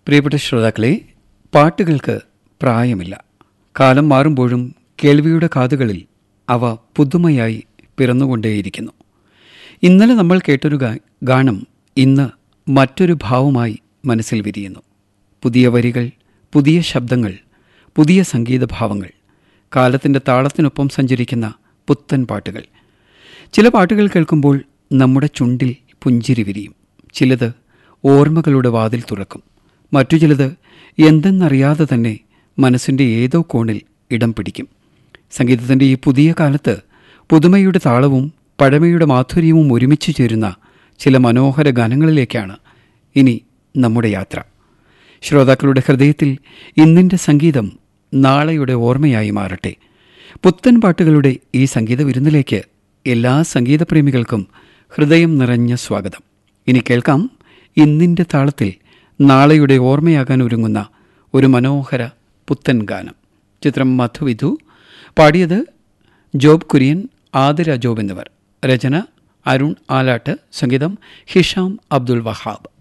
പ്രിയപ്പെട്ട ശ്രോതാക്കളെ പാട്ടുകൾക്ക് പ്രായമില്ല കാലം മാറുമ്പോഴും കേൾവിയുടെ കാതുകളിൽ അവ പുതുമയായി പിറന്നുകൊണ്ടേയിരിക്കുന്നു ഇന്നലെ നമ്മൾ കേട്ടൊരു ഗാ- ഗാനം ഇന്ന് മറ്റൊരു ഭാവമായി മനസ്സിൽ വിരിയുന്നു പുതിയ വരികൾ പുതിയ ശബ്ദങ്ങൾ പുതിയ സംഗീതഭാവങ്ങൾ കാലത്തിൻ്റെ താളത്തിനൊപ്പം സഞ്ചരിക്കുന്ന പുത്തൻ പാട്ടുകൾ ചില പാട്ടുകൾ കേൾക്കുമ്പോൾ നമ്മുടെ ചുണ്ടിൽ പുഞ്ചിരി വിരിയും ചിലത് ഓർമ്മകളുടെ വാതിൽ തുറക്കും മറ്റു ചിലത് എന്തെന്നറിയാതെ തന്നെ മനസ്സിൻ്റെ ഏതോ കോണിൽ ഇടം പിടിക്കും സംഗീതത്തിൻ്റെ ഈ പുതിയ കാലത്ത് പുതുമയുടെ താളവും പഴമയുടെ മാധുര്യവും ഒരുമിച്ച് ചേരുന്ന ചില മനോഹര ഗാനങ്ങളിലേക്കാണ് ഇനി നമ്മുടെ യാത്ര ശ്രോതാക്കളുടെ ഹൃദയത്തിൽ ഇന്നിൻ്റെ സംഗീതം നാളെയുടെ ഓർമ്മയായി മാറട്ടെ പുത്തൻ പാട്ടുകളുടെ ഈ സംഗീത വിരുന്നിലേക്ക് എല്ലാ സംഗീതപ്രേമികൾക്കും ഹൃദയം നിറഞ്ഞ സ്വാഗതം ഇനി കേൾക്കാം ഇന്നിൻ്റെ താളത്തിൽ നാളെയുടെ ഓർമ്മയാകാൻ ഒരുങ്ങുന്ന ഒരു മനോഹര പുത്തൻ ഗാനം ചിത്രം മധുവിധു പാടിയത് ജോബ് കുര്യൻ ആതിര ജോബ് എന്നിവർ രചന അരുൺ ആലാട്ട് സംഗീതം ഹിഷാം അബ്ദുൽ വഹാബ്